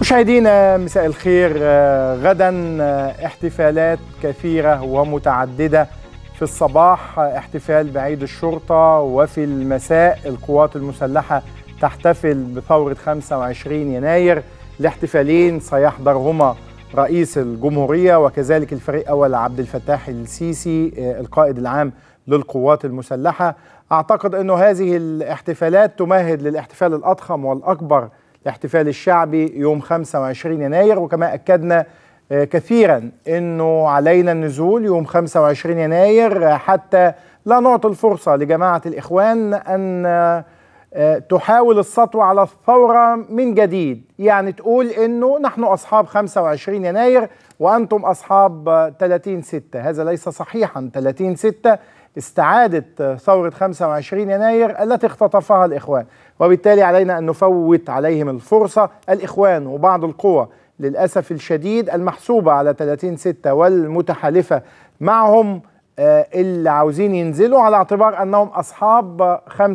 مشاهدينا مساء الخير غدا احتفالات كثيرة ومتعددة في الصباح احتفال بعيد الشرطة وفي المساء القوات المسلحة تحتفل بثورة 25 يناير الاحتفالين سيحضرهما رئيس الجمهورية وكذلك الفريق أول عبد الفتاح السيسي القائد العام للقوات المسلحة أعتقد أنه هذه الاحتفالات تمهد للاحتفال الأضخم والأكبر الاحتفال الشعبي يوم 25 يناير وكما أكدنا كثيرا أنه علينا النزول يوم 25 يناير حتى لا نعطي الفرصة لجماعة الإخوان أن تحاول السطو على الثورة من جديد يعني تقول أنه نحن أصحاب 25 يناير وأنتم أصحاب 30 ستة هذا ليس صحيحا 30 ستة استعادت ثورة 25 يناير التي اختطفها الإخوان وبالتالي علينا أن نفوت عليهم الفرصة الإخوان وبعض القوى للأسف الشديد المحسوبة على 30 ستة والمتحالفة معهم اللي عاوزين ينزلوا على اعتبار أنهم أصحاب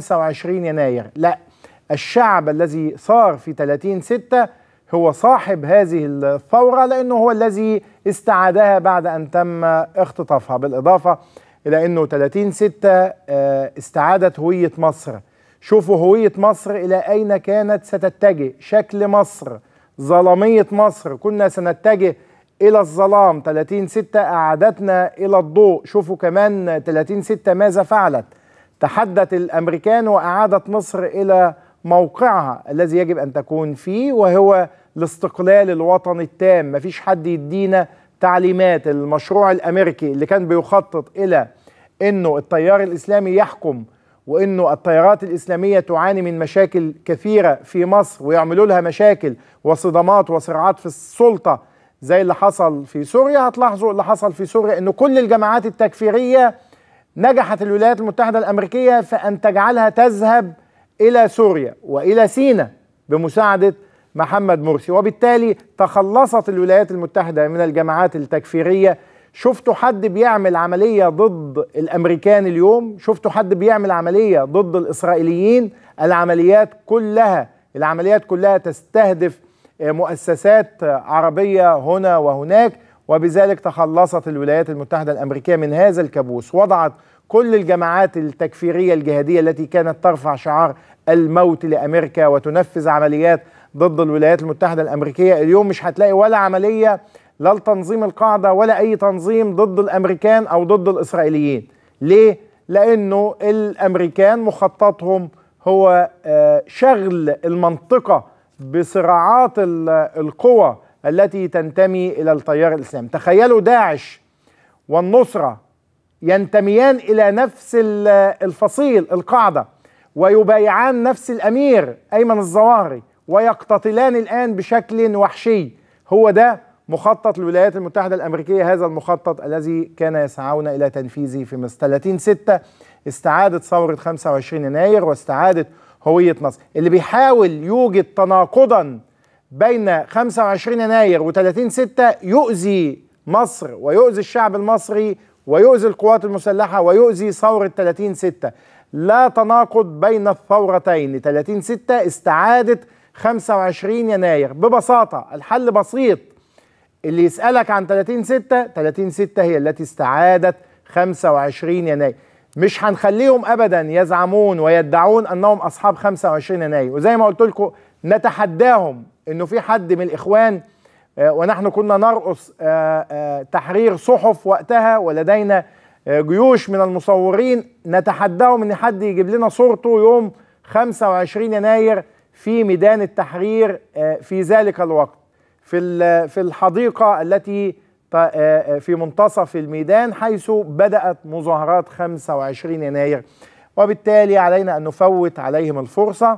25 يناير لا الشعب الذي صار في 30 ستة هو صاحب هذه الثورة لأنه هو الذي استعادها بعد أن تم اختطافها بالإضافة إلى أنه 30 ستة استعادت هوية مصر شوفوا هوية مصر إلى أين كانت ستتجه شكل مصر ظلامية مصر كنا سنتجه إلى الظلام 30 ستة أعادتنا إلى الضوء شوفوا كمان 30 ستة ماذا فعلت تحدت الأمريكان وأعادت مصر إلى موقعها الذي يجب أن تكون فيه وهو الاستقلال الوطني التام مفيش حد يدينا تعليمات المشروع الأمريكي اللي كان بيخطط إلى أنه التيار الإسلامي يحكم وانه التيارات الاسلاميه تعاني من مشاكل كثيره في مصر ويعملوا لها مشاكل وصدامات وصراعات في السلطه زي اللي حصل في سوريا هتلاحظوا اللي حصل في سوريا انه كل الجماعات التكفيريه نجحت الولايات المتحده الامريكيه في ان تجعلها تذهب الى سوريا والى سيناء بمساعده محمد مرسي وبالتالي تخلصت الولايات المتحده من الجماعات التكفيريه شفتوا حد بيعمل عملية ضد الأمريكان اليوم شفتوا حد بيعمل عملية ضد الإسرائيليين العمليات كلها العمليات كلها تستهدف مؤسسات عربية هنا وهناك وبذلك تخلصت الولايات المتحدة الأمريكية من هذا الكابوس وضعت كل الجماعات التكفيرية الجهادية التي كانت ترفع شعار الموت لأمريكا وتنفذ عمليات ضد الولايات المتحدة الأمريكية اليوم مش هتلاقي ولا عملية لا لتنظيم القاعدة ولا أي تنظيم ضد الأمريكان أو ضد الإسرائيليين ليه؟ لأنه الأمريكان مخططهم هو شغل المنطقة بصراعات القوى التي تنتمي إلى التيار الإسلامي تخيلوا داعش والنصرة ينتميان إلى نفس الفصيل القاعدة ويبايعان نفس الأمير أيمن الظواهري ويقتتلان الآن بشكل وحشي هو ده مخطط الولايات المتحدة الأمريكية هذا المخطط الذي كان يسعون إلى تنفيذه في مصر 30 ستة استعادة ثورة 25 يناير واستعادة هوية مصر اللي بيحاول يوجد تناقضا بين 25 يناير و30 ستة يؤذي مصر ويؤذي الشعب المصري ويؤذي القوات المسلحة ويؤذي ثورة 30 ستة لا تناقض بين الثورتين 30 ستة استعادة 25 يناير ببساطة الحل بسيط اللي يسألك عن 30 6 30 6 هي التي استعادت 25 يناير مش هنخليهم ابدا يزعمون ويدعون انهم اصحاب 25 يناير وزي ما قلت لكم نتحداهم انه في حد من الاخوان آه ونحن كنا نرقص آه آه تحرير صحف وقتها ولدينا جيوش من المصورين نتحداهم ان حد يجيب لنا صورته يوم 25 يناير في ميدان التحرير في ذلك الوقت في في الحديقة التي في منتصف الميدان حيث بدأت مظاهرات 25 يناير وبالتالي علينا أن نفوت عليهم الفرصة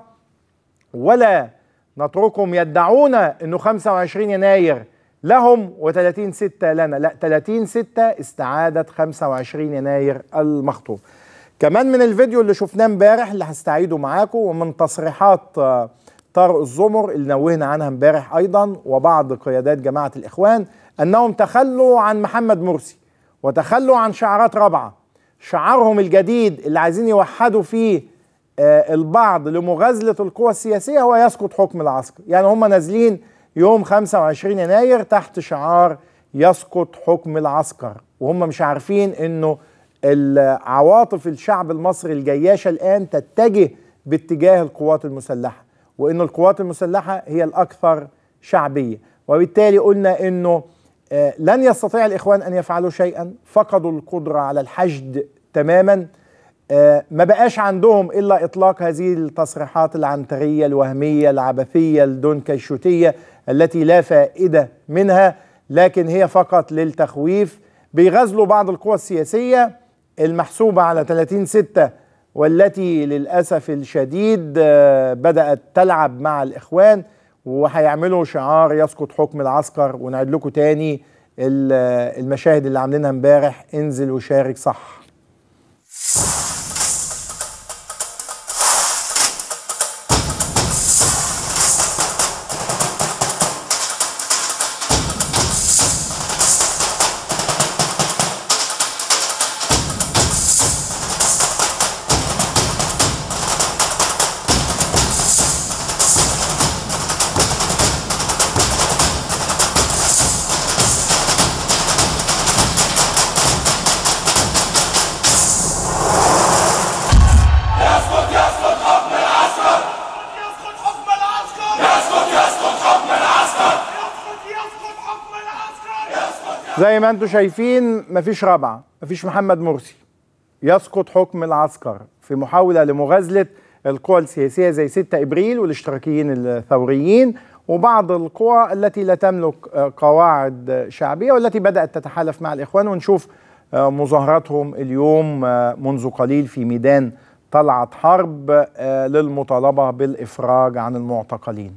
ولا نتركهم يدعون أنه 25 يناير لهم و30 ستة لنا لا 30 ستة استعادت 25 يناير المخطوف كمان من الفيديو اللي شفناه امبارح اللي هستعيده معاكم ومن تصريحات طارق الزمر اللي نوهنا عنها امبارح ايضا وبعض قيادات جماعه الاخوان انهم تخلوا عن محمد مرسي وتخلوا عن شعارات رابعه شعارهم الجديد اللي عايزين يوحدوا فيه آه البعض لمغازله القوى السياسيه هو يسقط حكم العسكر يعني هم نازلين يوم 25 يناير تحت شعار يسقط حكم العسكر وهم مش عارفين انه عواطف الشعب المصري الجياشة الآن تتجه باتجاه القوات المسلحة وأن القوات المسلحة هي الأكثر شعبية وبالتالي قلنا أنه آه، لن يستطيع الإخوان أن يفعلوا شيئا فقدوا القدرة على الحشد تماما آه، ما بقاش عندهم إلا إطلاق هذه التصريحات العنترية الوهمية العبثية الدونكيشوتية التي لا فائدة منها لكن هي فقط للتخويف بيغزلوا بعض القوى السياسية المحسوبة على 30 ستة والتي للأسف الشديد آه، بدأت تلعب مع الإخوان وهيعملوا شعار يسقط حكم العسكر ونعد لكم تاني المشاهد اللي عاملينها امبارح انزل وشارك صح زي ما انتم شايفين مفيش رابعه مفيش محمد مرسي يسقط حكم العسكر في محاوله لمغازله القوى السياسيه زي 6 ابريل والاشتراكيين الثوريين وبعض القوى التي لا تملك قواعد شعبيه والتي بدات تتحالف مع الاخوان ونشوف مظاهراتهم اليوم منذ قليل في ميدان طلعت حرب للمطالبه بالافراج عن المعتقلين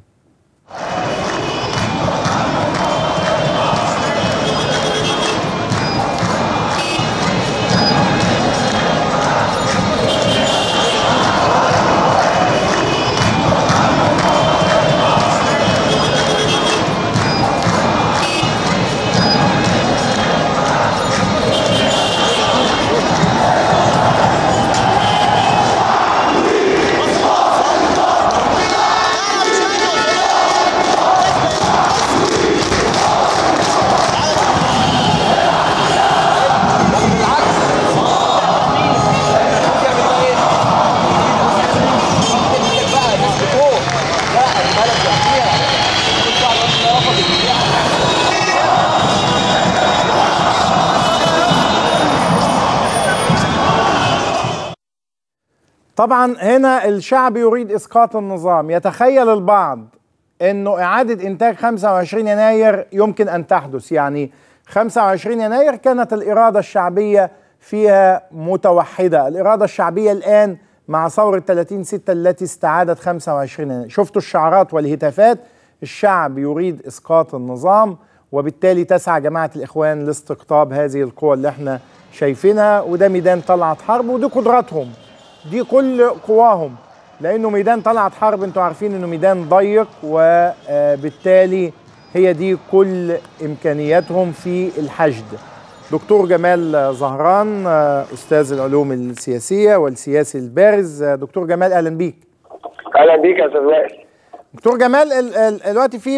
طبعا هنا الشعب يريد اسقاط النظام يتخيل البعض انه اعاده انتاج 25 يناير يمكن ان تحدث يعني 25 يناير كانت الاراده الشعبيه فيها متوحده الاراده الشعبيه الان مع ثوره 30 6 التي استعادت 25 يناير شفتوا الشعارات والهتافات الشعب يريد اسقاط النظام وبالتالي تسعى جماعه الاخوان لاستقطاب هذه القوى اللي احنا شايفينها وده ميدان طلعت حرب ودي قدراتهم دي كل قواهم لانه ميدان طلعت حرب انتوا عارفين انه ميدان ضيق وبالتالي هي دي كل امكانياتهم في الحشد دكتور جمال زهران استاذ العلوم السياسيه والسياسي البارز دكتور جمال اهلا بيك اهلا بيك يا استاذ وائل دكتور جمال دلوقتي في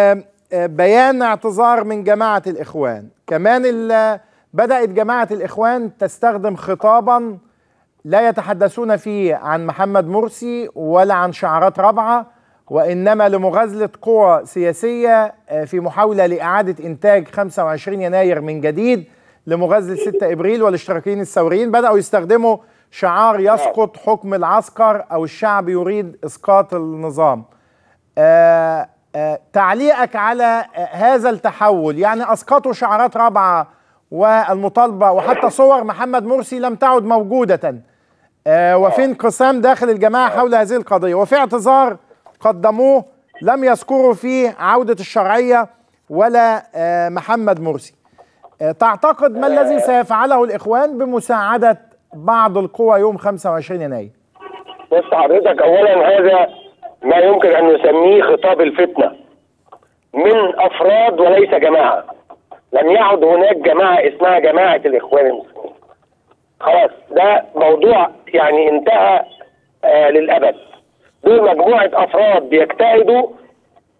بيان اعتذار من جماعه الاخوان كمان بدات جماعه الاخوان تستخدم خطابا لا يتحدثون فيه عن محمد مرسي ولا عن شعارات رابعه وانما لمغازله قوى سياسيه في محاوله لاعاده انتاج 25 يناير من جديد لمغازله 6 ابريل والاشتراكيين الثوريين بداوا يستخدموا شعار يسقط حكم العسكر او الشعب يريد اسقاط النظام. آآ آآ تعليقك على هذا التحول يعني اسقطوا شعارات رابعه والمطالبه وحتى صور محمد مرسي لم تعد موجوده آه وفي انقسام داخل الجماعه حول هذه القضيه وفي اعتذار قدموه لم يذكروا فيه عوده الشرعيه ولا آه محمد مرسي آه تعتقد ما الذي سيفعله الاخوان بمساعده بعض القوى يوم 25 يناير بص حضرتك اولا هذا ما يمكن ان نسميه خطاب الفتنه من افراد وليس جماعه لم يعد هناك جماعه اسمها جماعه الاخوان المسلمين خلاص ده موضوع يعني انتهى آه للابد دول مجموعه افراد بيجتهدوا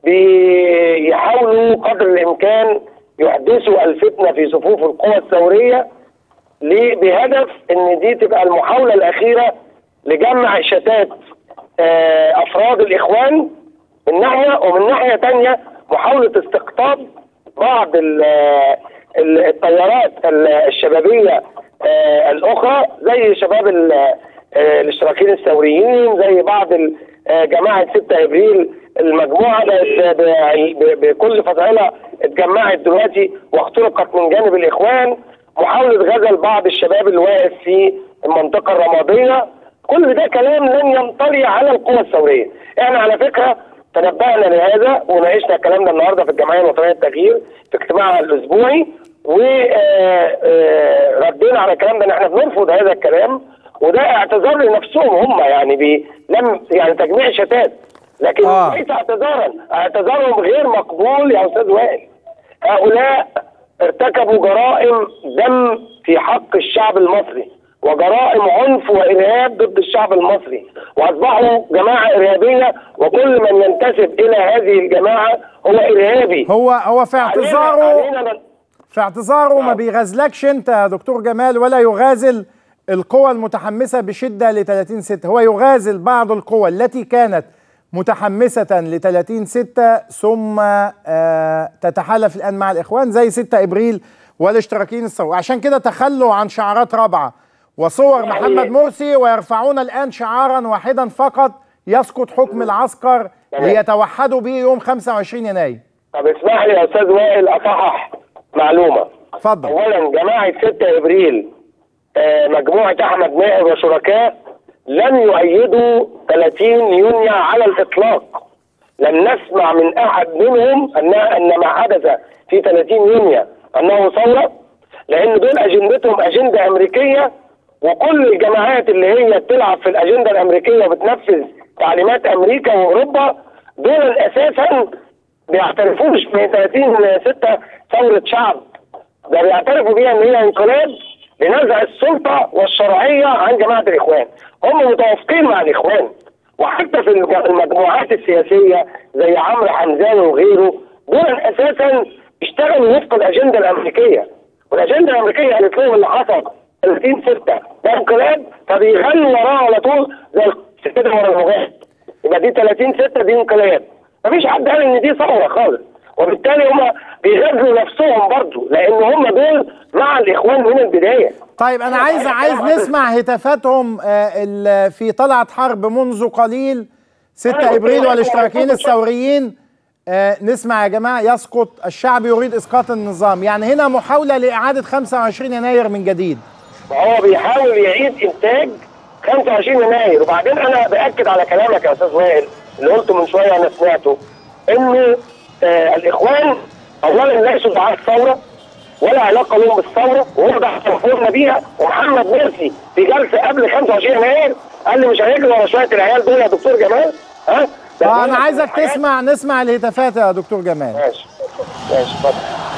بيحاولوا قدر الامكان يحدثوا الفتنه في صفوف القوى الثوريه ليه؟ بهدف ان دي تبقى المحاوله الاخيره لجمع شتات آه، افراد الاخوان من ناحيه ومن ناحيه ثانيه محاوله استقطاب بعض ال- ال- التيارات ال- الشبابيه آه، الاخرى زي شباب ال- آه، الاشتراكيين الثوريين زي بعض ال- آه، جماعه 6 ابريل المجموعه بقت ب- ب- بكل فصائلها اتجمعت دلوقتي واخترقت من جانب الاخوان محاوله غزل بعض الشباب اللي واقف في المنطقه الرماديه كل ده كلام لن ينطلي على القوى الثوريه احنا على فكره تنبأنا لهذا وناقشنا الكلام ده النهارده في الجمعيه الوطنيه للتغيير في اجتماعها الاسبوعي وردينا على الكلام ده ان احنا بنرفض هذا الكلام وده اعتذار لنفسهم هم يعني بي لم يعني تجميع شتات لكن آه. آه. ليس اعتذارا اعتذارهم غير مقبول يا استاذ وائل هؤلاء ارتكبوا جرائم دم في حق الشعب المصري وجرائم عنف وارهاب ضد الشعب المصري واصبحوا جماعه ارهابيه وكل من ينتسب الى هذه الجماعه هو ارهابي هو هو في اعتذاره علينا علينا من- في اعتذاره ما آه. بيغازلكش انت يا دكتور جمال ولا يغازل القوى المتحمسه بشده ل 30 6 هو يغازل بعض القوى التي كانت متحمسه ل 30 6 ثم آه تتحالف الان مع الاخوان زي 6 ابريل والاشتراكيين الثوري عشان كده تخلوا عن شعارات رابعه وصور يعني- محمد مرسي ويرفعون الان شعارا واحدا فقط يسقط حكم العسكر تمام. ليتوحدوا به يوم 25 يناير طب اسمح لي يا استاذ وائل اصحح معلومه اتفضل اولا جماعه 6 ابريل آه، مجموعه احمد ماهر وشركاء لم يؤيدوا 30 يونيو على الاطلاق لم نسمع من احد منهم ان ان ما حدث في 30 يونيو انه ثوره لان دول اجندتهم اجنده امريكيه وكل الجماعات اللي هي بتلعب في الاجنده الامريكيه وبتنفذ تعليمات امريكا واوروبا دول اساسا بيعترفوش ب 30 6 ثوره شعب ده بيعترفوا بيها ان هي انقلاب لنزع السلطه والشرعيه عن جماعه الاخوان هم متوافقين مع الاخوان وحتى في الج- المجموعات السياسيه زي عمرو حمزاوي وغيره دول اساسا اشتغلوا وفق الاجنده الامريكيه والاجنده الامريكيه قالت لهم اللي حصل 30 6 ده انقلاب فبيغنوا وراه على طول زي كده ورا اللغات يبقى دي 30 6 دي انقلاب مفيش حد قال ان دي ثوره خالص وبالتالي هم بيغذوا نفسهم برضه لان هم دول مع الاخوان من البدايه طيب انا عايز عايز نسمع هتافاتهم آه، ال- في طلعت حرب منذ قليل 6 ابريل والاشتراكيين الثوريين آه، نسمع يا جماعه يسقط الشعب يريد اسقاط النظام يعني هنا محاوله لاعاده 25 يناير من جديد فهو بيحاول يعيد انتاج 25 يناير وبعدين انا باكد على كلامك يا استاذ وائل اللي قلته من شويه انا سمعته ان آه الاخوان اولا ليسوا دعاة ثوره ولا علاقه لهم بالثوره وهم ده اعترفونا بيها ومحمد مرسي في جلسه قبل 25 يناير قال لي مش هيجري ورا شويه العيال دول يا دكتور جمال ها ده آه، دول انا عايزك حاجات- تسمع نسمع الهتافات يا دكتور جمال ماشي ماشي اتفضل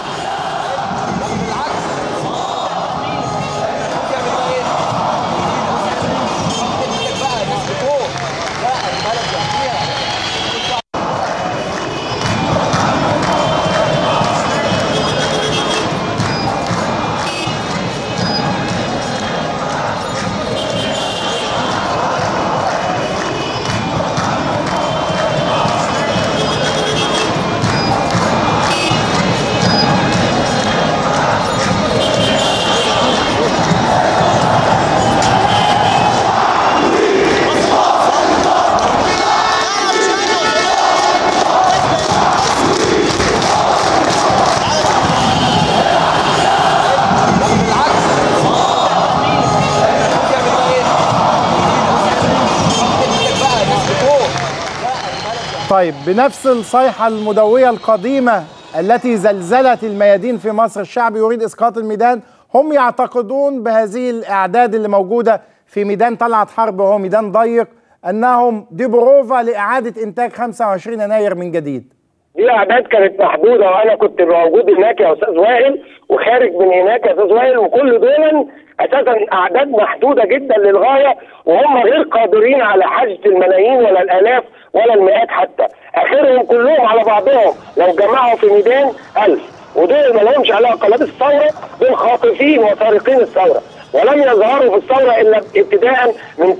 طيب بنفس الصيحة المدوية القديمة التي زلزلت الميادين في مصر الشعب يريد إسقاط الميدان هم يعتقدون بهذه الأعداد اللي موجودة في ميدان طلعت حرب وهو ميدان ضيق أنهم دي بروفا لإعادة إنتاج 25 يناير من جديد دي اعداد كانت محدوده وانا كنت موجود هناك يا استاذ وائل وخارج من هناك يا استاذ وائل وكل دول اساسا اعداد محدوده جدا للغايه وهم غير قادرين على حشد الملايين ولا الالاف ولا المئات حتى اخرهم كلهم على بعضهم لو جمعوا في ميدان 1000 ودول ما لهمش علاقه لا بالثوره دول خاطفين وسارقين الثوره ولم يظهروا في الثوره الا ابتداء من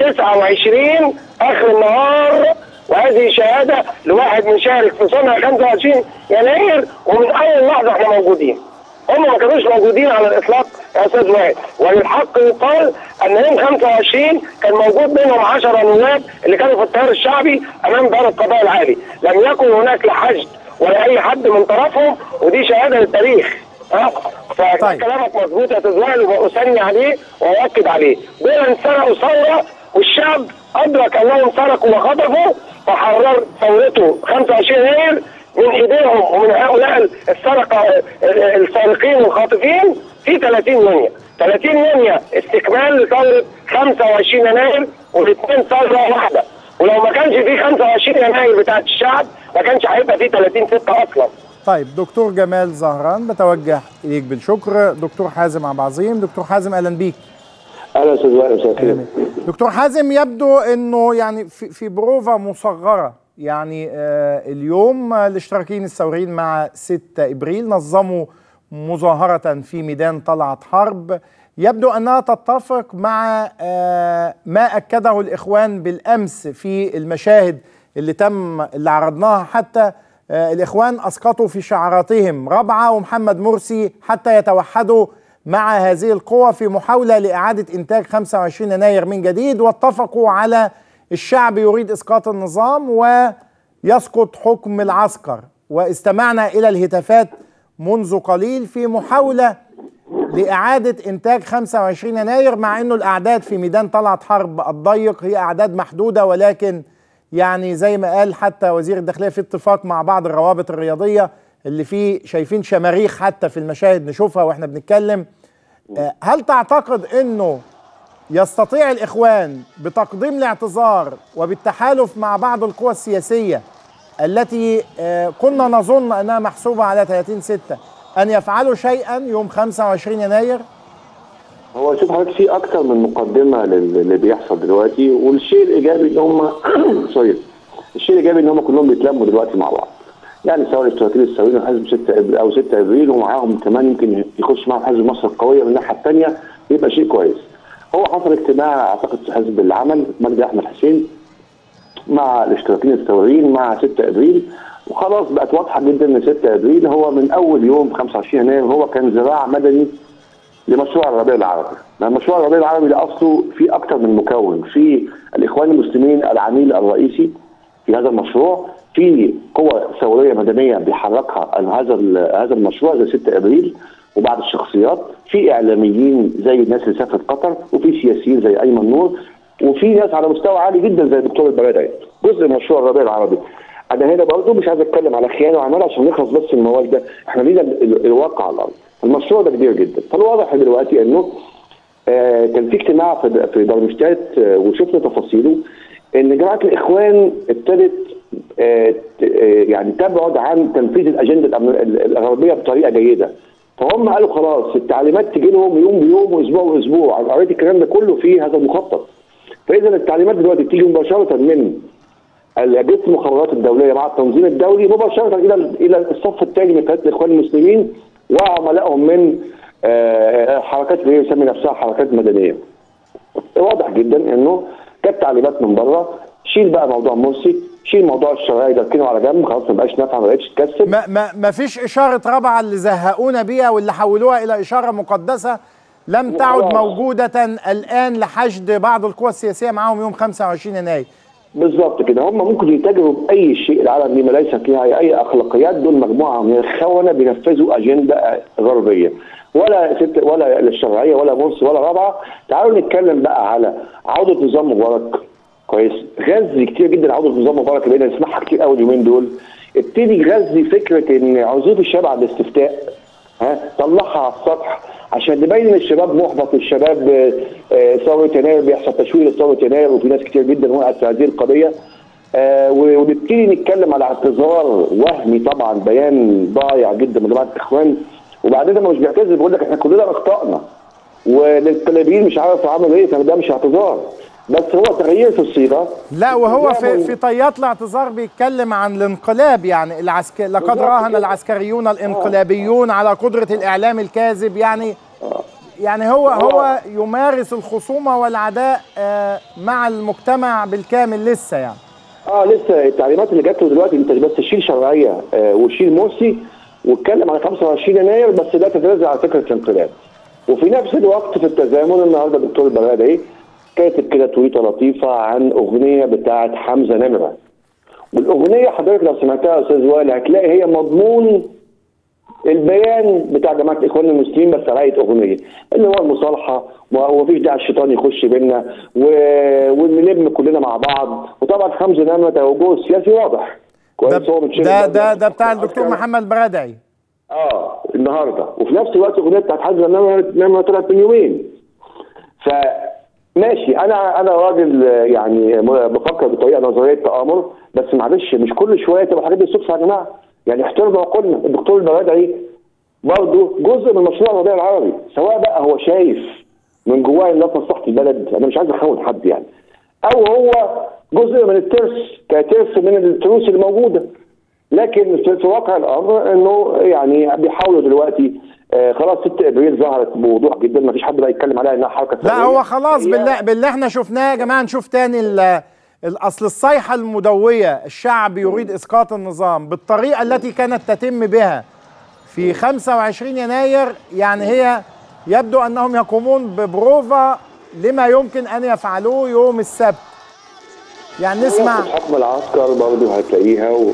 29 اخر النهار وهذه شهاده لواحد مشارك في صنع 25 يناير ومن اول لحظه احنا موجودين. هم ما كانوش موجودين على الاطلاق يا استاذ وائل وللحق يقال ان يوم 25 كان موجود منهم 10 نواب اللي كانوا في التيار الشعبي امام دار القضاء العالي لم يكن هناك لا حشد ولا اي حد من طرفهم ودي شهاده للتاريخ ها فكلامك مظبوط يا استاذ وائل واثني عليه واؤكد عليه دول سرقوا ثوره والشعب ادرك انهم سرقوا وخطفوا فحرر ثورته 25 يناير من ايديهم ومن هؤلاء السرقه السارقين والخاطفين في 30 يونيو 30 يونيو استكمال لثوره 25 يناير والاثنين ثوره واحده ولو ما كانش في 25 يناير بتاعت الشعب ما كانش هيبقى في 30 6 اصلا طيب دكتور جمال زهران بتوجه اليك بالشكر دكتور حازم عبد العظيم دكتور حازم اهلا بيك اهلا استاذ وائل مساء الخير دكتور حازم يبدو انه يعني في, في بروفا مصغره يعني آه اليوم الاشتراكيين الثوريين مع 6 ابريل نظموا مظاهره في ميدان طلعت حرب يبدو انها تتفق مع آه ما اكده الاخوان بالامس في المشاهد اللي تم اللي عرضناها حتى آه الاخوان اسقطوا في شعاراتهم ربعه ومحمد مرسي حتى يتوحدوا مع هذه القوى في محاوله لاعاده انتاج 25 يناير من جديد واتفقوا على الشعب يريد اسقاط النظام ويسقط حكم العسكر واستمعنا الى الهتافات منذ قليل في محاوله لاعاده انتاج 25 يناير مع انه الاعداد في ميدان طلعت حرب الضيق هي اعداد محدوده ولكن يعني زي ما قال حتى وزير الداخليه في اتفاق مع بعض الروابط الرياضيه اللي فيه شايفين شماريخ حتى في المشاهد نشوفها واحنا بنتكلم هل تعتقد انه يستطيع الاخوان بتقديم الاعتذار وبالتحالف مع بعض القوى السياسيه التي كنا نظن انها محسوبه على 30 6 ان يفعلوا شيئا يوم 25 يناير؟ هو شوف حضرتك في اكتر من مقدمه للي بيحصل دلوقتي والشيء الايجابي ان هم سوري الشيء الايجابي ان هم كلهم بيتلموا دلوقتي مع بعض يعني سواء الاشتراكيين الثوريين وحزب 6 او 6 ابريل ومعاهم كمان يمكن يخش معاهم حزب مصر القويه من الناحيه الثانيه يبقى شيء كويس. هو حصل اجتماع اعتقد في حزب العمل مجدي احمد حسين مع الاشتراكيين الثوريين مع 6 ابريل وخلاص بقت واضحه جدا ان 6 ابريل هو من اول يوم 25 يناير هو كان ذراع مدني لمشروع الربيع العربي، مشروع الربيع العربي ده اصله في اكثر من مكون، في الاخوان المسلمين العميل الرئيسي في هذا المشروع، في قوى ثوريه مدنيه بيحركها هذا هذا المشروع زي 6 ابريل وبعض الشخصيات في اعلاميين زي الناس اللي سافرت قطر وفي سياسيين زي ايمن نور وفي ناس على مستوى عالي جدا زي الدكتور البرادعي جزء من مشروع الربيع العربي انا هنا برضه مش عايز اتكلم على خيانه وعمال عشان نخلص بس الموال ده احنا لينا الواقع على الارض المشروع ده كبير جدا فالواضح دلوقتي انه آه كان في اجتماع في في درمشتات آه وشفنا تفاصيله ان جماعه الاخوان ابتدت آه يعني تبعد عن تنفيذ الاجنده الغربيه بطريقه جيده فهم قالوا خلاص التعليمات تجي لهم يوم بيوم واسبوع باسبوع قريت الكلام ده كله في هذا المخطط فاذا التعليمات دلوقتي بتيجي مباشره من اجهزه المخابرات الدوليه مع التنظيم الدولي مباشره الى الى الصف الثاني من قياده الاخوان المسلمين وعملائهم من حركات اللي هي يسمي نفسها حركات مدنيه. واضح جدا انه كانت تعليمات من بره شيل بقى موضوع مرسي شيل موضوع الشرايع ده اركنه على جنب خلاص ما بقاش نافع ما بقتش تكسب ما, ما, ما فيش اشاره رابعه اللي زهقونا بيها واللي حولوها الى اشاره مقدسه لم تعد موجوده الان لحشد بعض القوى السياسيه معاهم يوم 25 يناير بالظبط كده هم ممكن يتاجروا باي شيء العالم دي ما ليست لها اي اخلاقيات دول مجموعه من الخونه بينفذوا اجنده غربيه ولا ست ولا الشرعيه ولا مرسي ولا رابعه تعالوا نتكلم بقى على عوده نظام مبارك كويس غزي كتير جدا عوده نظام مبارك بقينا نسمعها كتير قوي اليومين دول ابتدي غزي فكره ان عزوف الشباب على الاستفتاء ها طلعها على السطح عشان نبين ان الشباب محبط الشباب ثوره يناير بيحصل تشويه لثوره يناير وفي ناس كتير جدا وقعت في هذه القضيه آه ونبتدي نتكلم على اعتذار وهمي طبعا بيان ضايع جدا من جماعه الاخوان وبعدين لما مش بيعتذر بيقول لك احنا كلنا اخطانا وللطالبين مش عارف عملوا ايه ده مش اعتذار بس هو تغيير في الصيغه لا وهو في استخدام- في طيات الاعتذار بيتكلم عن الانقلاب يعني العسكر لقد بالظبط راهن كده. العسكريون الانقلابيون على قدرة الإعلام الكاذب يعني يعني هو هو يمارس الخصومة والعداء آه، مع المجتمع بالكامل لسه يعني اه لسه التعليمات اللي جات له دلوقتي انت بس شيل شرعيه آه وشيل مرسي واتكلم على 25 يناير بس ده تتنازل على فكره الانقلاب وفي نفس الوقت في التزامن النهارده الدكتور البرادعي كاتب كده تويته لطيفه عن اغنيه بتاعه حمزه نمره والاغنيه حضرتك لو سمعتها يا استاذ وائل هتلاقي هي مضمون البيان بتاع جماعه الاخوان المسلمين بس على هيئه اغنيه اللي هو المصالحه ومفيش داعي الشيطان يخش بينا و... ونلم كلنا مع بعض وطبعا حمزه نمره توجهه السياسي واضح ده كويس هو متشابه ده برضه. ده, ده بتاع الدكتور عسكري. محمد برادعي اه النهارده وفي نفس الوقت الاغنيه بتاعت حمزه نمره نمره طلعت من يومين ف ماشي انا انا راجل آه، يعني م- بفكر بطريقه نظريه تامر بس معلش مش كل شويه تبقى الحاجات دي صدفه يا جماعه يعني احترموا عقولنا الدكتور البرادعي برضه جزء من مشروع الربيع العربي سواء بقى هو شايف من جواه ان ده في مصلحه البلد انا مش عايز اخون حد يعني او هو جزء من الترس كترس من التروس اللي موجوده لكن في في واقع الامر انه يعني بيحاولوا دلوقتي آه خلاص 6 ابريل ظهرت بوضوح جدا ما فيش حد بقى يتكلم عليها انها حركه لا ثورية. هو خلاص هي- بالله باللي احنا شفناه يا جماعه نشوف تاني ال- الاصل الصيحه المدويه الشعب يريد اسقاط النظام بالطريقه التي كانت تتم بها في 25 يناير يعني هي يبدو انهم يقومون ببروفا لما يمكن ان يفعلوه يوم السبت يعني نسمع ياخد حكم العسكر برضه هتلاقيها و...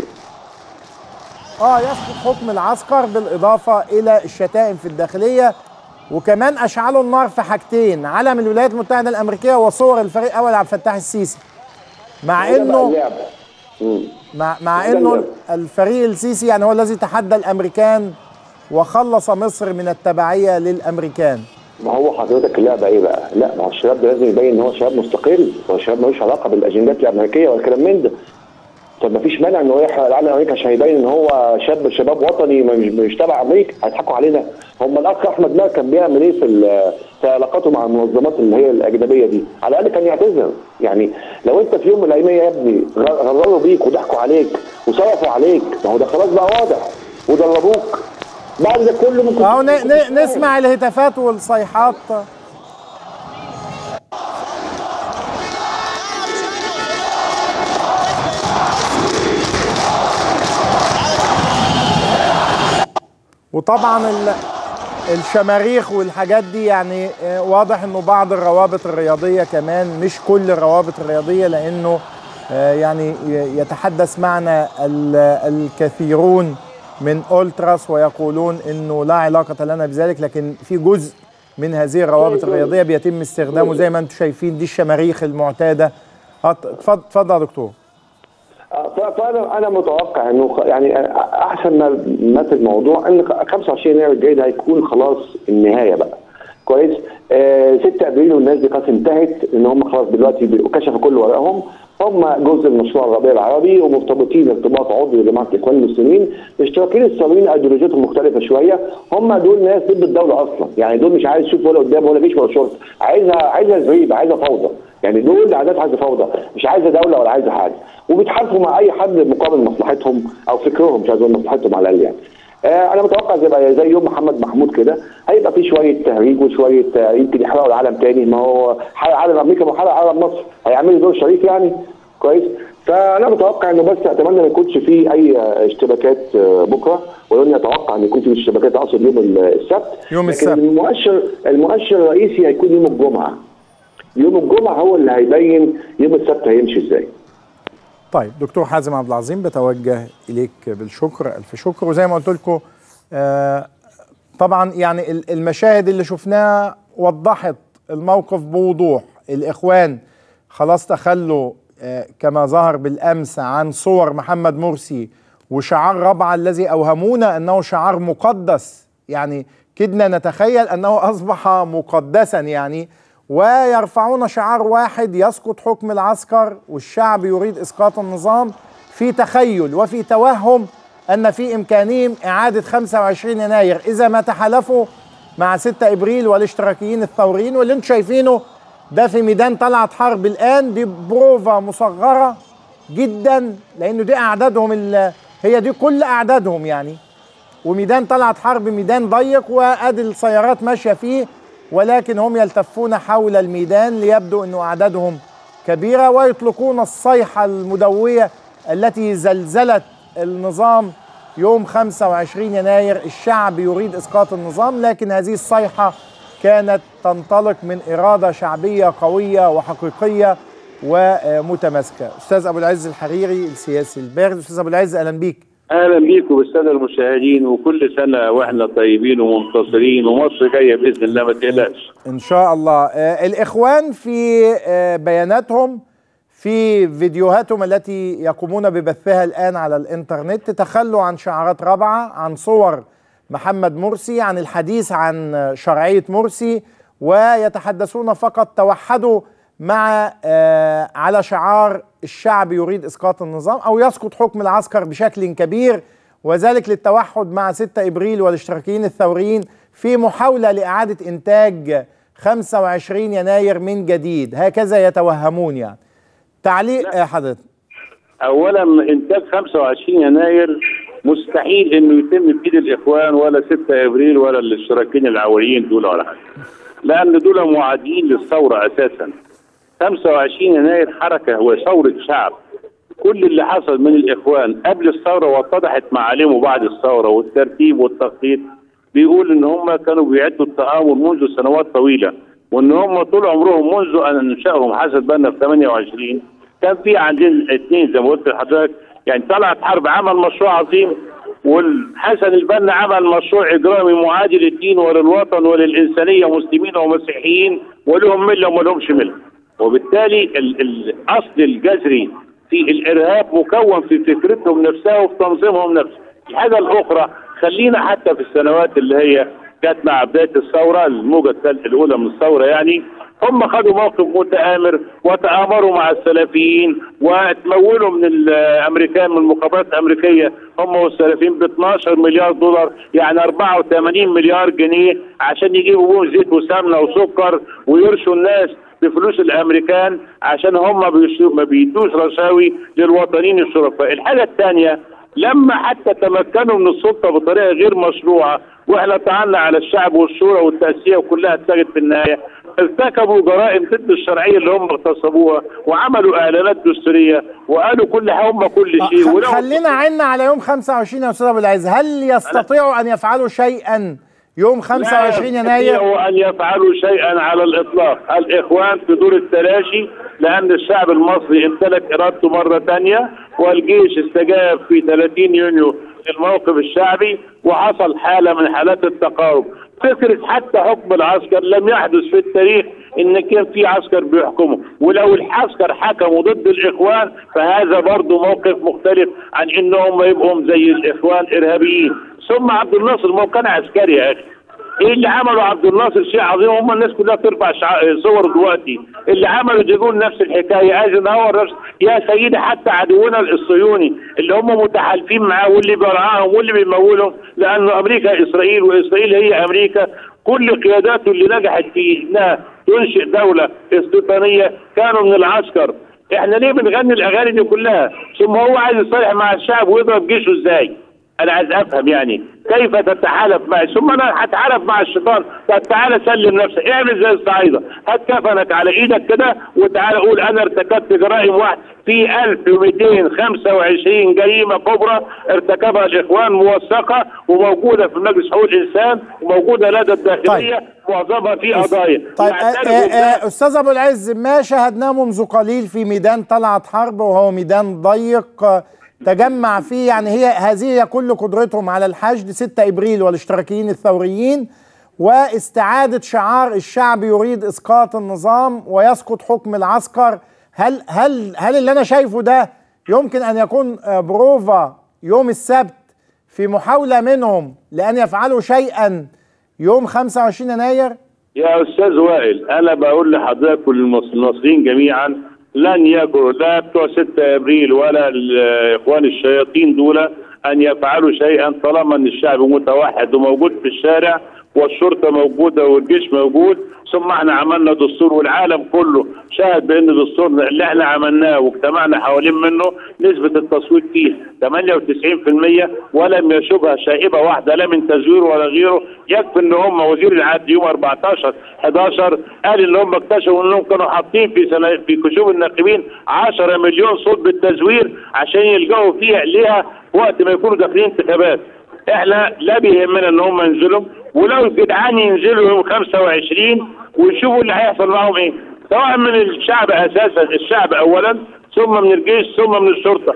اه يسقط حكم العسكر بالاضافه الى الشتائم في الداخليه وكمان اشعلوا النار في حاجتين علم الولايات المتحده الامريكيه وصور الفريق اول عبد الفتاح السيسي مع وده بقى انه اللعبة. مم. مع, مع ده انه اللعب. الفريق السيسي يعني هو الذي تحدى الامريكان وخلص مصر من التبعيه للامريكان ما هو حضرتك اللعبه ايه بقى؟ لا ما هو الشباب ده لازم يبين ان هو شباب مستقل، هو شباب ملوش علاقه بالاجندات الامريكيه ولا كلام من ده. طب ما فيش مانع ان هو يحرق العالم الامريكي عشان يبين ان هو شاب شباب وطني مش مش تبع امريكا، هيضحكوا علينا. هم الاخ احمد ماهر كان بيعمل ايه في ال- في علاقاته مع المنظمات اللي هي الاجنبيه دي؟ على الاقل كان يعتذر، يعني لو انت في يوم من الايام يا ابني غ- غرروا بيك وضحكوا عليك وصرفوا عليك، ما هو ده خلاص بقى واضح ودربوك. بعد ده كله ممكن اهو ن- ن- نسمع الهتافات والصيحات وطبعا ال- الشماريخ والحاجات دي يعني آه، واضح انه بعض الروابط الرياضيه كمان مش كل الروابط الرياضيه لانه آه، يعني ي- يتحدث معنا ال- الكثيرون من اولتراس ويقولون انه لا علاقه لنا بذلك لكن في جزء من هذه الروابط الرياضيه بيتم استخدامه زي ما انتم شايفين دي الشماريخ المعتاده آه، اتفضل اتفضل يا دكتور ف- فانا انا متوقع انه خ- يعني احسن ما ما في الموضوع ان خ- 25 يناير الجاي ده هيكون خلاص النهايه بقى كويس آه 6 ابريل والناس دي خلاص انتهت ان هم خلاص دلوقتي بي- كشفوا كل ورقهم هم جزء من مشروع الربيع العربي ومرتبطين ارتباط عضوي بجماعه الاخوان المسلمين اشتراكيين الثوريين ايديولوجيتهم مختلفه شويه هم دول ناس ضد الدوله اصلا يعني دول مش عايز يشوف ولا قدام ولا جيش ولا شرطه عايزها عايزها زريبه عايزها فوضى يعني دول عادات عايزه فوضى مش عايزه دوله ولا عايزه حاجه وبيتحالفوا مع اي حد مقابل مصلحتهم او فكرهم مش عايز اقول مصلحتهم على الاقل يعني آه انا متوقع زي زي يوم محمد محمود كده هيبقى في شويه تهريج وشويه آه يمكن يحرقوا العالم تاني ما هو حرق عالم امريكا ما حرق عالم مصر هيعملوا دور شريف يعني كويس فانا متوقع انه بس اتمنى ما يكونش في اي آه، اشتباكات آه، بكره ولو اني اتوقع ان يكون في اشتباكات اقصد يوم السبت يوم لكن السبت. المؤشر المؤشر الرئيسي هيكون يوم الجمعه يوم الجمعه هو اللي هيبين يوم السبت هيمشي ازاي طيب دكتور حازم عبد العظيم بتوجه اليك بالشكر الف شكر وزي ما قلت لكم آه طبعا يعني ال- المشاهد اللي شفناها وضحت الموقف بوضوح الاخوان خلاص تخلوا آه كما ظهر بالامس عن صور محمد مرسي وشعار ربعه الذي اوهمونا انه شعار مقدس يعني كدنا نتخيل انه اصبح مقدسا يعني ويرفعون شعار واحد يسقط حكم العسكر والشعب يريد اسقاط النظام في تخيل وفي توهم ان في امكانهم اعاده 25 يناير اذا ما تحالفوا مع 6 ابريل والاشتراكيين الثوريين واللي انتم شايفينه ده في ميدان طلعت حرب الان دي بروفا مصغره جدا لانه دي اعدادهم ال- هي دي كل اعدادهم يعني وميدان طلعت حرب ميدان ضيق وادي السيارات ماشيه فيه ولكن هم يلتفون حول الميدان ليبدو انه اعدادهم كبيره ويطلقون الصيحه المدويه التي زلزلت النظام يوم 25 يناير الشعب يريد اسقاط النظام لكن هذه الصيحه كانت تنطلق من اراده شعبيه قويه وحقيقيه ومتماسكه استاذ ابو العز الحريري السياسي البارز استاذ ابو العز اهلا بيك اهلا بيكم بالساده المشاهدين وكل سنه واحنا طيبين ومنتصرين ومصر جايه باذن الله ما تقلقش ان شاء الله آه الاخوان في آه بياناتهم في فيديوهاتهم التي يقومون ببثها الان على الانترنت تخلوا عن شعارات رابعه عن صور محمد مرسي عن الحديث عن شرعيه مرسي ويتحدثون فقط توحدوا مع آه على شعار الشعب يريد اسقاط النظام او يسقط حكم العسكر بشكل كبير وذلك للتوحد مع 6 ابريل والاشتراكيين الثوريين في محاوله لاعاده انتاج 25 يناير من جديد هكذا يتوهمون يعني تعليق آه حضرتك اولا انتاج 25 يناير مستحيل انه يتم بايد الاخوان ولا 6 ابريل ولا الاشتراكيين العوريين دول ولا حاجه لان دول معادين للثوره اساسا 25 يناير حركه وثوره شعب كل اللي حصل من الاخوان قبل الثوره واتضحت معالمه بعد الثوره والترتيب والتخطيط بيقول ان هم كانوا بيعدوا التآمر منذ سنوات طويله وان هم طول عمرهم منذ ان انشاهم حسب بنا في 28 كان في عندنا اثنين زي ما قلت لحضرتك يعني طلعت حرب عمل مشروع عظيم والحسن البنا عمل مشروع اجرامي معادي للدين وللوطن وللانسانيه مسلمين ومسيحيين ولهم مله وما لهمش مله وبالتالي ال- الاصل الجذري في الارهاب مكون في فكرتهم نفسها وفي تنظيمهم نفسه الحاجه الاخرى خلينا حتى في السنوات اللي هي جت مع بدايه الثوره الموجه الثالثه الاولى من الثوره يعني هم خدوا موقف متآمر وتآمروا مع السلفيين وتمولوا من الامريكان من المخابرات الامريكيه هم والسلفيين ب 12 مليار دولار يعني 84 مليار جنيه عشان يجيبوا بهم زيت وسمنه وسكر ويرشوا الناس بفلوس الامريكان عشان هم بيشو- ما بيدوش رشاوي للوطنيين الشرفاء الحاجه الثانيه لما حتى تمكنوا من السلطه بطريقه غير مشروعه واحنا طعنا على الشعب والشورى والتاسيه وكلها اتلغت في النهايه ارتكبوا جرائم ضد الشرعيه اللي هم اغتصبوها وعملوا اعلانات دستوريه وقالوا كل هم كل شيء خ- ولو خلينا عنا على يوم 25 يا استاذ ابو العز هل يستطيعوا ان يفعلوا شيئا يوم 25 يناير يستطيعوا ان يفعلوا شيئا على الاطلاق الاخوان في دور التلاشي لان الشعب المصري امتلك ارادته مره ثانيه والجيش استجاب في 30 يونيو للموقف الشعبي وحصل حاله من حالات التقارب فكره حتى حكم العسكر لم يحدث في التاريخ ان كان في عسكر بيحكمه ولو العسكر حكموا ضد الاخوان فهذا برضه موقف مختلف عن انهم يبقوا زي الاخوان ارهابيين ثم عبد الناصر ما هو كان عسكري يا اخي ايه اللي عمله عبد الناصر شيء عظيم هم الناس كلها بترفع شع... صور دلوقتي اللي عملوا يقول نفس الحكايه ايزنهاور نفس يا سيدي حتى عدونا الصهيوني اللي هم متحالفين معاه واللي بيرعاهم واللي بيمولهم لانه امريكا اسرائيل واسرائيل هي امريكا كل قياداته اللي نجحت في انها تنشئ دوله استيطانيه كانوا من العسكر احنا ليه بنغني الاغاني دي كلها ثم هو عايز يصالح مع الشعب ويضرب جيشه ازاي انا عايز افهم يعني كيف تتحالف معي ثم انا هتحالف مع الشيطان طب تعالى سلم نفسك اعمل زي الصعايده هات كفنك على ايدك كده وتعالى قول انا ارتكبت جرائم واحد في 1225 جريمه كبرى ارتكبها الاخوان موثقه وموجوده في مجلس حقوق الانسان وموجوده لدى الداخليه معظمها في قضايا طيب آه يعترفوا آه بها. آه استاذ ابو العز ما شاهدناه منذ قليل في ميدان طلعت حرب وهو ميدان ضيق آه، تجمع فيه يعني هي هذه هي كل قدرتهم على الحشد 6 ابريل والاشتراكيين الثوريين واستعاده شعار الشعب يريد اسقاط النظام ويسقط حكم العسكر هل هل هل اللي انا شايفه ده يمكن ان يكون آه، بروفا يوم السبت في محاوله منهم لان يفعلوا شيئا يوم 25 يناير يا استاذ وائل انا بقول لحضرتك وللمصريين جميعا لن يجرؤ لا بتوع 6 ابريل ولا الاخوان الشياطين دول ان يفعلوا شيئا طالما ان الشعب متوحد وموجود في الشارع والشرطه موجوده والجيش موجود ثم احنا عملنا دستور والعالم كله شاهد بان دستورنا اللي احنا عملناه واجتمعنا حوالين منه نسبه التصويت فيه 98% ولم يشبه شائبه واحده لا من تزوير ولا غيره يكفي ان هم وزير العدل يوم 14 11 قال ان هم اكتشفوا انهم كانوا حاطين في سنة في كشوف الناخبين 10 مليون صوت بالتزوير عشان يلجأوا فيها ليها وقت ما يكونوا داخلين انتخابات احنا لا بيهمنا ان هم ينزلوا ولو الجدعان ينزلوا يوم 25 ويشوفوا اللي هيحصل معاهم ايه سواء من الشعب اساسا الشعب اولا ثم من الجيش ثم من الشرطه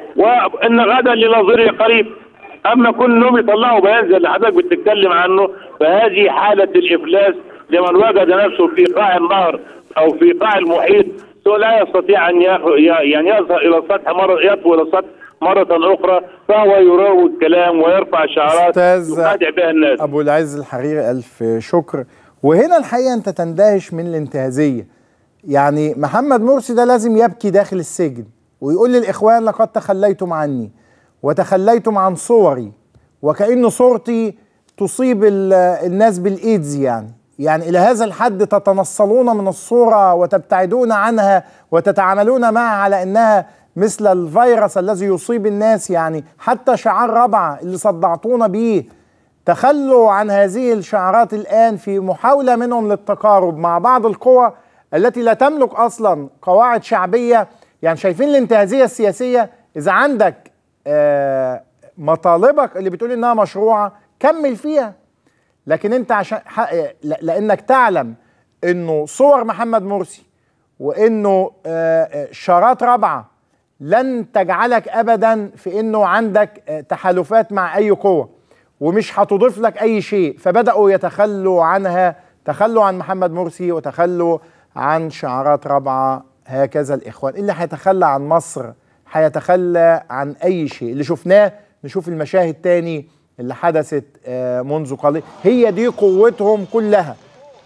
وان غدا لنظيره قريب اما كل انهم يطلعوا بيان زي اللي حضرتك بتتكلم عنه فهذه حاله الافلاس لمن وجد نفسه في قاع النهر او في قاع المحيط لا يستطيع ان يخ- يعني يظهر الى السطح مره يطوي الى السطح مرة أخرى فهو يروج كلام ويرفع شعارات أستاذ يخادع بها الناس ابو العز الحريري الف شكر وهنا الحقيقه انت تندهش من الانتهازيه يعني محمد مرسي ده لازم يبكي داخل السجن ويقول للاخوان لقد تخليتم عني وتخليتم عن صوري وكأن صورتي تصيب ال- الناس بالايدز يعني يعني الى هذا الحد تتنصلون من الصوره وتبتعدون عنها وتتعاملون معها على انها مثل الفيروس الذي يصيب الناس يعني حتى شعار رابعه اللي صدعتونا بيه تخلوا عن هذه الشعارات الان في محاوله منهم للتقارب مع بعض القوى التي لا تملك اصلا قواعد شعبيه يعني شايفين الانتهازيه السياسيه اذا عندك آه، مطالبك اللي بتقول انها مشروعه كمل فيها لكن انت عشان ح- ل- لانك تعلم انه صور محمد مرسي وانه آه، آه، شارات رابعه لن تجعلك ابدا في انه عندك آه، تحالفات مع اي قوه ومش هتضيف لك اي شيء فبداوا يتخلوا عنها تخلوا عن محمد مرسي وتخلوا عن شعارات رابعه هكذا الاخوان اللي هيتخلى عن مصر هيتخلى عن اي شيء اللي شفناه نشوف المشاهد تاني اللي حدثت آه، منذ قليل هي دي قوتهم كلها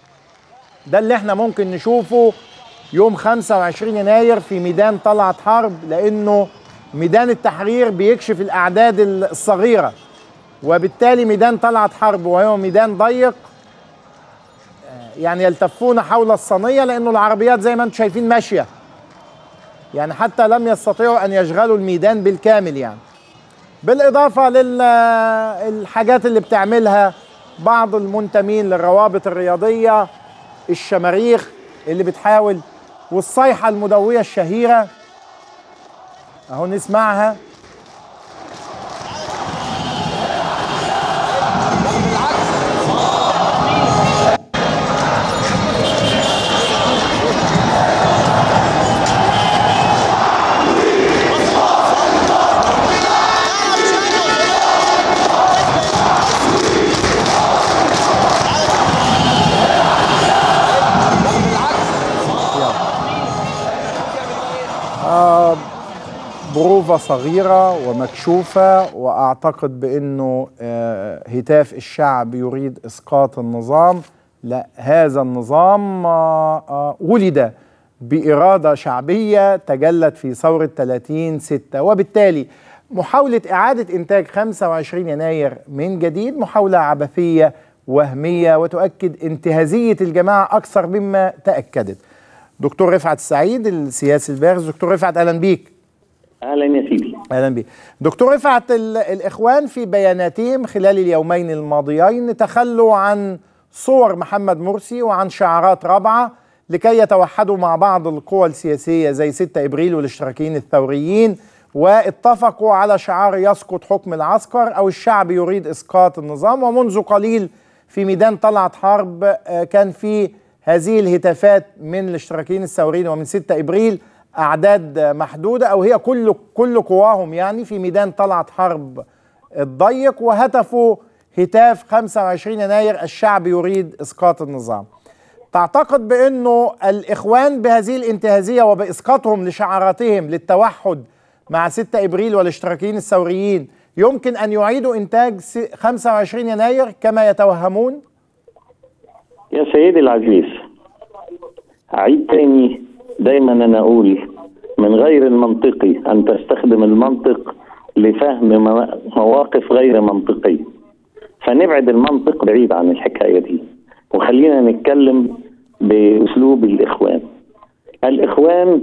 ده اللي احنا ممكن نشوفه يوم 25 يناير في ميدان طلعت حرب لانه ميدان التحرير بيكشف الاعداد الصغيره وبالتالي ميدان طلعت حرب وهو ميدان ضيق آه، يعني يلتفون حول الصينيه لانه العربيات زي ما انتم شايفين ماشيه يعني حتى لم يستطيعوا ان يشغلوا الميدان بالكامل يعني بالاضافه للحاجات اللي بتعملها بعض المنتمين للروابط الرياضيه الشماريخ اللي بتحاول والصيحه المدويه الشهيره اهو نسمعها بروفة صغيرة ومكشوفة وأعتقد بأنه آه، هتاف الشعب يريد إسقاط النظام لا هذا النظام آه، آه، ولد بإرادة شعبية تجلت في ثورة 30 ستة وبالتالي محاولة إعادة إنتاج 25 يناير من جديد محاولة عبثية وهمية وتؤكد انتهازية الجماعة أكثر مما تأكدت دكتور رفعت السعيد السياسي البارز دكتور رفعت أهلا بيك اهلا يا سيدي اهلا بك دكتور رفعت ال- الاخوان في بياناتهم خلال اليومين الماضيين تخلوا عن صور محمد مرسي وعن شعارات رابعه لكي يتوحدوا مع بعض القوى السياسيه زي 6 ابريل والاشتراكيين الثوريين واتفقوا على شعار يسقط حكم العسكر او الشعب يريد اسقاط النظام ومنذ قليل في ميدان طلعت حرب آه، كان في هذه الهتافات من الاشتراكيين الثوريين ومن 6 ابريل اعداد محدوده او هي كل كل قواهم يعني في ميدان طلعت حرب الضيق وهتفوا هتاف 25 يناير الشعب يريد اسقاط النظام. تعتقد بانه الاخوان بهذه الانتهازيه وباسقاطهم لشعاراتهم للتوحد مع 6 ابريل والاشتراكيين الثوريين يمكن ان يعيدوا انتاج س- 25 يناير كما يتوهمون؟ يا سيدي العزيز أعيد تاني دايما أنا أقول من غير المنطقي أن تستخدم المنطق لفهم موا- مواقف غير منطقيه فنبعد المنطق بعيد عن الحكايه دي وخلينا نتكلم باسلوب الاخوان الاخوان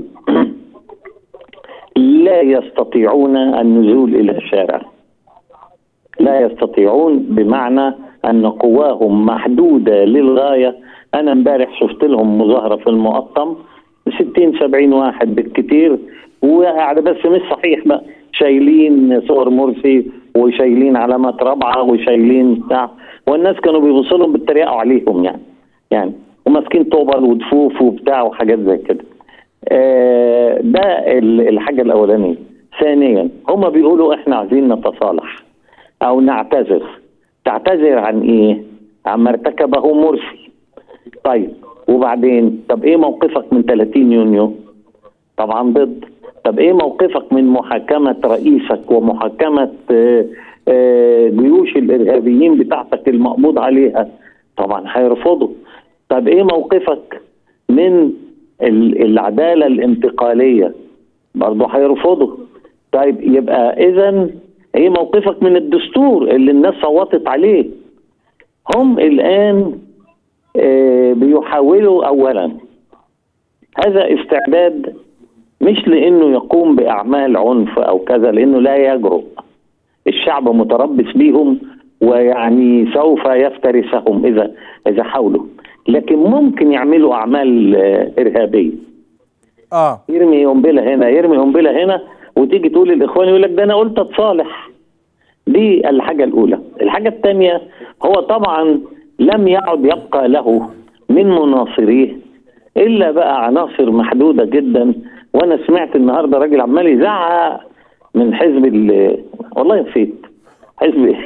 لا يستطيعون النزول الى الشارع لا يستطيعون بمعنى ان قواهم محدوده للغايه انا امبارح شفت لهم مظاهره في المقطم 60 70 واحد بالكثير وقاعده بس مش صحيح بقى شايلين صور مرسي وشايلين علامات رابعه وشايلين بتاع والناس كانوا بيبصوا لهم بيتريقوا عليهم يعني يعني وماسكين طوبل ودفوف وبتاع وحاجات زي كده آه، ده ال- الحاجه الاولانيه ثانيا هم بيقولوا احنا عايزين نتصالح او نعتذر تعتذر عن ايه عن ما ارتكبه مرسي طيب وبعدين طب ايه موقفك من 30 يونيو طبعا ضد طب ايه موقفك من محاكمة رئيسك ومحاكمة آه، آه، جيوش الارهابيين بتاعتك المقبوض عليها طبعا هيرفضوا طب ايه موقفك من ال- العدالة الانتقالية برضه هيرفضوا طيب يبقى اذا ايه موقفك من الدستور اللي الناس صوتت عليه هم الان آه، بيحاولوا اولا هذا استعداد مش لانه يقوم باعمال عنف او كذا لانه لا يجرؤ الشعب متربص بيهم ويعني سوف يفترسهم اذا اذا حاولوا لكن ممكن يعملوا اعمال آه، ارهابيه اه يرمي قنبله هنا يرمي قنبله هنا وتيجي تقول للاخوان يقول لك ده انا قلت اتصالح دي الحاجه الاولى الحاجه الثانيه هو طبعا لم يعد يبقى له من مناصريه الا بقى عناصر محدوده جدا وانا سمعت النهارده راجل عمال يزعق من حزب ال والله نسيت حزب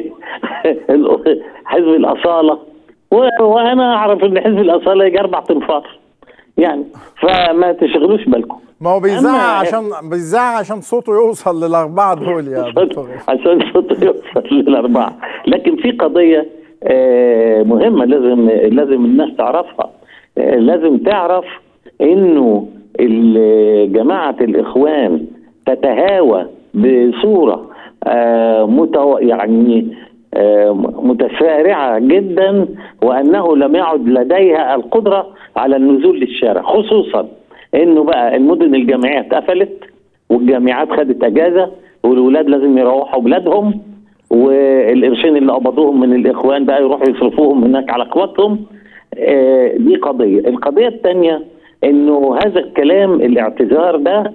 حزب الاصاله و- وانا اعرف ان حزب الاصاله يجي اربع تنفار يعني فما تشغلوش بالكم ما هو بيزعق أما- عشان بيزعق عشان صوته يوصل للاربعه دول يا دكتور عشان صوته يوصل للأربعة لكن في قضية آه، مهمة لازم لازم الناس تعرفها آه، لازم تعرف إنه ال- جماعة الإخوان تتهاوى بصورة آه، متو يعني آه، متسارعة جدا وأنه لم يعد لديها القدرة على النزول للشارع خصوصا إنه بقى المدن الجامعية اتقفلت والجامعات خدت اجازه والولاد لازم يروحوا بلادهم والقرشين اللي قبضوهم من الاخوان بقى يروحوا يصرفوهم هناك على اخواتهم آه، دي قضيه، القضيه الثانيه انه هذا الكلام الاعتذار ده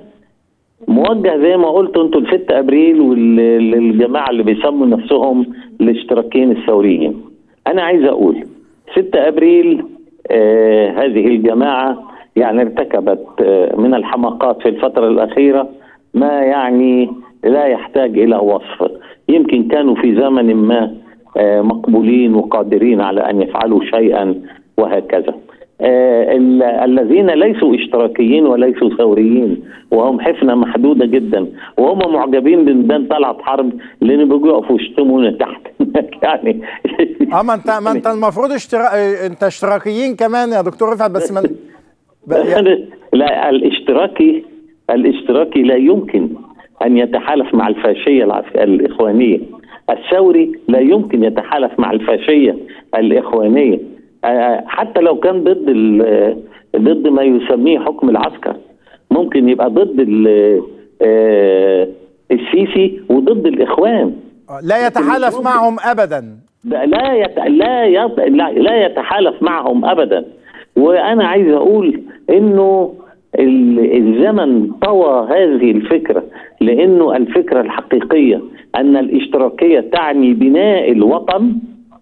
موجه زي ما قلت انتوا ل 6 ابريل والجماعه اللي بيسموا نفسهم الاشتراكيين الثوريين. انا عايز اقول 6 ابريل آه هذه الجماعه يعني ارتكبت آه من الحماقات في الفتره الاخيره ما يعني لا يحتاج الى وصف. يمكن كانوا في زمن ما آه مقبولين وقادرين على ان يفعلوا شيئا وهكذا. آه، ال- الذين ليسوا اشتراكيين وليسوا ثوريين وهم حفنه محدوده جدا وهم معجبين بميدان طلعت حرب لان بيجوا يقفوا يشتمونا تحت يعني اه ما انت ما انت المفروض اشترا... اه، انت اشتراكيين كمان يا دكتور رفعت بس من ب... يا- لا الاشتراكي الاشتراكي لا يمكن ان يتحالف مع الفاشيه العس- الاخوانيه الثوري لا يمكن يتحالف مع الفاشيه الاخوانيه آه، حتى لو كان ضد ال- ضد ما يسميه حكم العسكر ممكن يبقى ضد ال- آه، السيسي وضد الاخوان لا يتحالف معهم ابدا ده لا يت... لا, يت... لا لا يتحالف معهم ابدا وانا عايز اقول انه ال- الزمن طوى هذه الفكره لانه الفكره الحقيقيه ان الاشتراكيه تعني بناء الوطن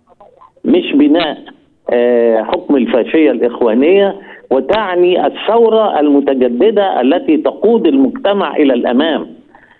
مش بناء آه، حكم الفاشيه الاخوانيه وتعني الثوره المتجدده التي تقود المجتمع الى الامام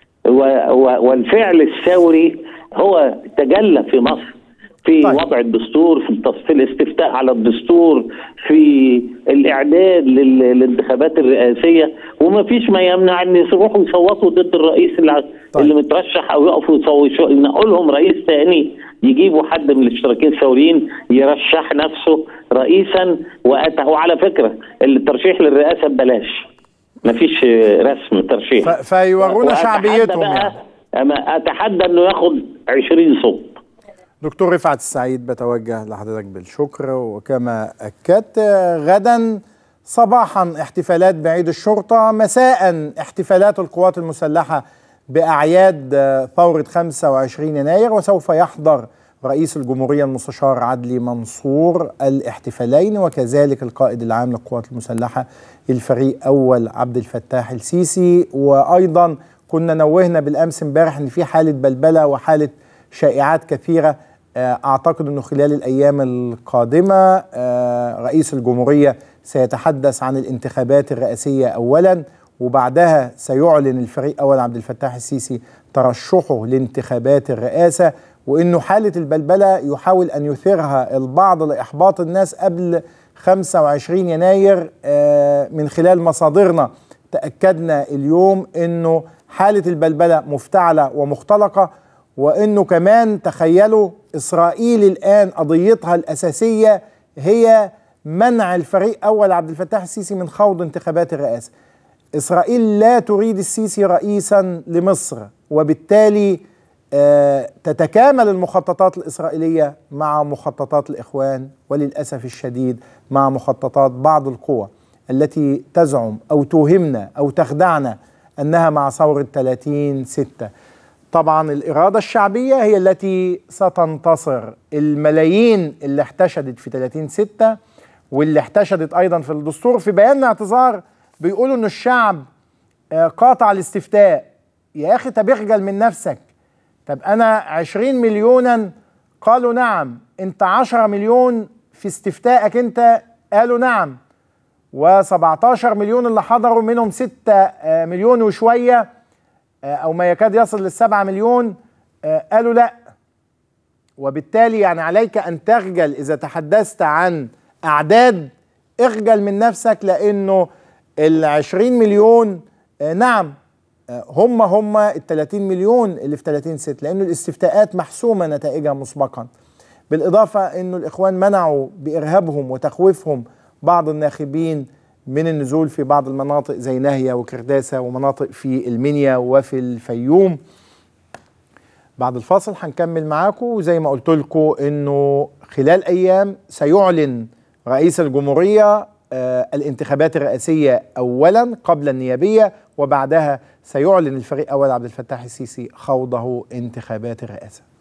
و- و- والفعل الثوري هو تجلى في مصر في طيب. طيب. وضع الدستور في التص- في الاستفتاء على الدستور في الاعداد لل- للانتخابات الرئاسيه وما فيش ما يمنع ان يروحوا يصوتوا ضد الرئيس اللي, طيب. طيب. اللي مترشح او يقفوا يصوتوا ينقوا لهم رئيس ثاني يجيبوا حد من الاشتراكيين الثوريين يرشح نفسه رئيسا وأت... وعلى فكره الترشيح للرئاسه ببلاش مفيش رسم ترشيح ف... فيورونا وأتحدى شعبيتهم بقى يعني أما أتحدى أنه ياخد 20 صوت دكتور رفعت السعيد بتوجه لحضرتك بالشكر وكما أكدت غدا صباحا احتفالات بعيد الشرطة مساء احتفالات القوات المسلحة بأعياد ثورة 25 يناير وسوف يحضر رئيس الجمهورية المستشار عدلي منصور الاحتفالين وكذلك القائد العام للقوات المسلحة الفريق أول عبد الفتاح السيسي وأيضا كنا نوهنا بالأمس امبارح أن في حالة بلبلة وحالة شائعات كثيرة أعتقد أنه خلال الأيام القادمة رئيس الجمهورية سيتحدث عن الانتخابات الرئاسية أولا وبعدها سيعلن الفريق أول عبد الفتاح السيسي ترشحه لانتخابات الرئاسة وانه حاله البلبله يحاول ان يثيرها البعض لاحباط الناس قبل 25 يناير من خلال مصادرنا تاكدنا اليوم انه حاله البلبله مفتعله ومختلقه وانه كمان تخيلوا اسرائيل الان قضيتها الاساسيه هي منع الفريق اول عبد الفتاح السيسي من خوض انتخابات الرئاسه. اسرائيل لا تريد السيسي رئيسا لمصر وبالتالي آه تتكامل المخططات الإسرائيلية مع مخططات الإخوان وللأسف الشديد مع مخططات بعض القوى التي تزعم أو توهمنا أو تخدعنا أنها مع ثورة 30 ستة طبعا الإرادة الشعبية هي التي ستنتصر الملايين اللي احتشدت في 30 ستة واللي احتشدت أيضا في الدستور في بيان اعتذار بيقولوا أن الشعب آه قاطع الاستفتاء يا أخي طب اخجل من نفسك طب أنا 20 مليونا قالوا نعم أنت 10 مليون في استفتائك أنت قالوا نعم و17 مليون اللي حضروا منهم 6 مليون وشوية أو ما يكاد يصل للسبعة مليون قالوا لا وبالتالي يعني عليك أن تخجل إذا تحدثت عن أعداد اخجل من نفسك لأنه ال 20 مليون نعم هم هم ال 30 مليون اللي في 30 ست لانه الاستفتاءات محسومه نتائجها مسبقا بالاضافه انه الاخوان منعوا بارهابهم وتخويفهم بعض الناخبين من النزول في بعض المناطق زي ناهيه وكرداسه ومناطق في المنيا وفي الفيوم بعد الفاصل هنكمل معاكم وزي ما قلت لكم انه خلال ايام سيعلن رئيس الجمهوريه آه الانتخابات الرئاسيه اولا قبل النيابيه وبعدها سيعلن الفريق اول عبد الفتاح السيسي خوضه انتخابات الرئاسه